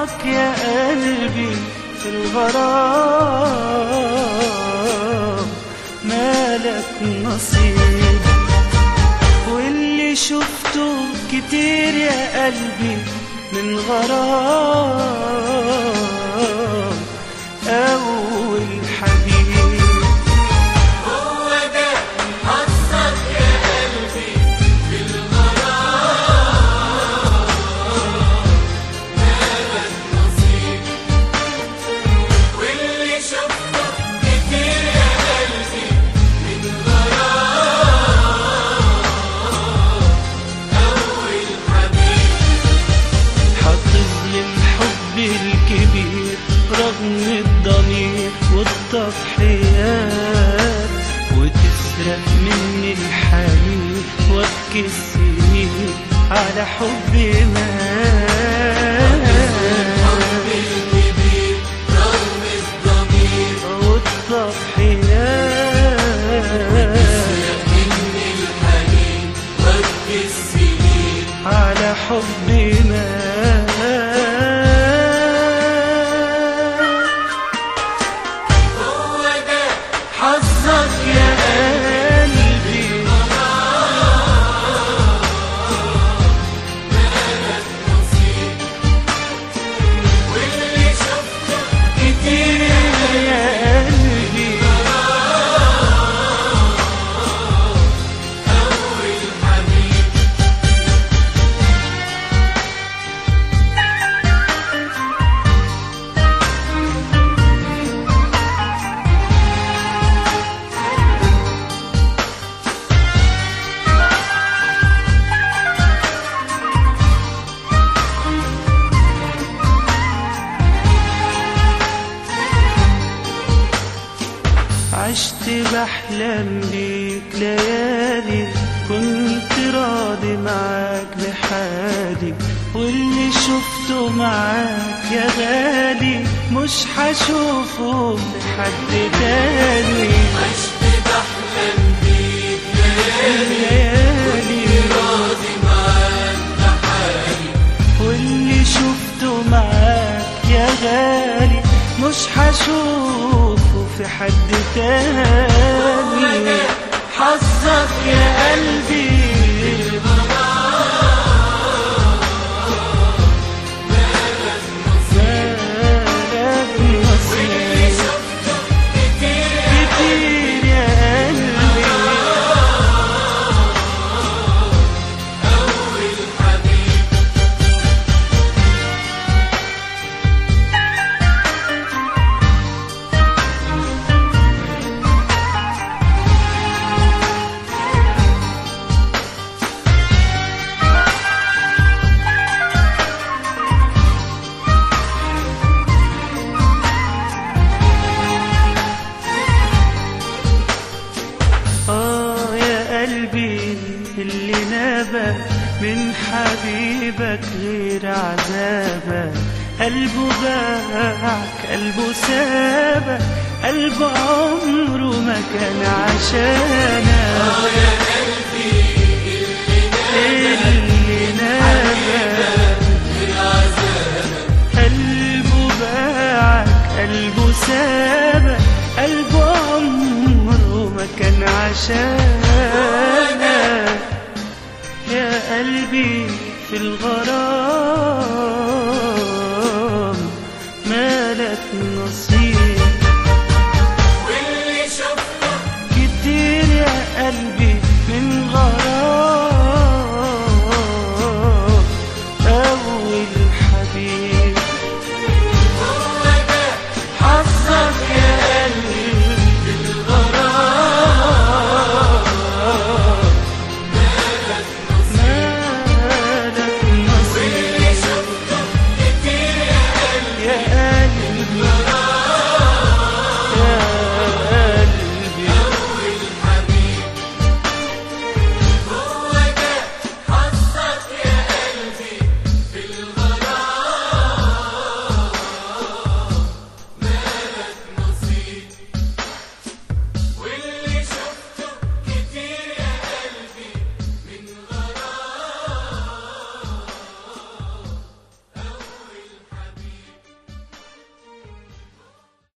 حظك يا قلبي في الغرام مالك نصيب واللي شفته كتير يا قلبي من غرام أول حبيب هو ده حظك يا قلبي في الغرام مالك نصيب واللي شفته كتير يا قلبي من غرام أول حبيب حافظ للحب الكبير رغم الضمير والتضحيات وتسرق مني الحنين وابكي السنين على حب مات الكبير رغم الضمير والتضحيات مني الحنين وابكي السنين على حب مات هو ده حظك يا قلبي نصيب واللي شفته كتير يا قلبي أول حبيب عشت بحلم بيك ليالي كنت راضي معاك بحالي واللي شفته معاك يا غالي مش هشوفه لحد تاني عشت بحلم بيك ليالي ليالي راضي معاك بحالي واللي شفته معاك يا غالي مش هشوفه في حد تاني حظك يا قلبي مالك واللي نصيب شفته كتير كتير يا قلبي أول حبيب آه يا قلبي اللي نابك من حبيبك غير عذابك قلبه باعك قلبه سابك قلبه عمره ما كان عشانك يا قلبي اللي نابك العذاب قلبه باعك قلبه سابك قلبه عمره ما كان عشانك يا قلبي في الغرام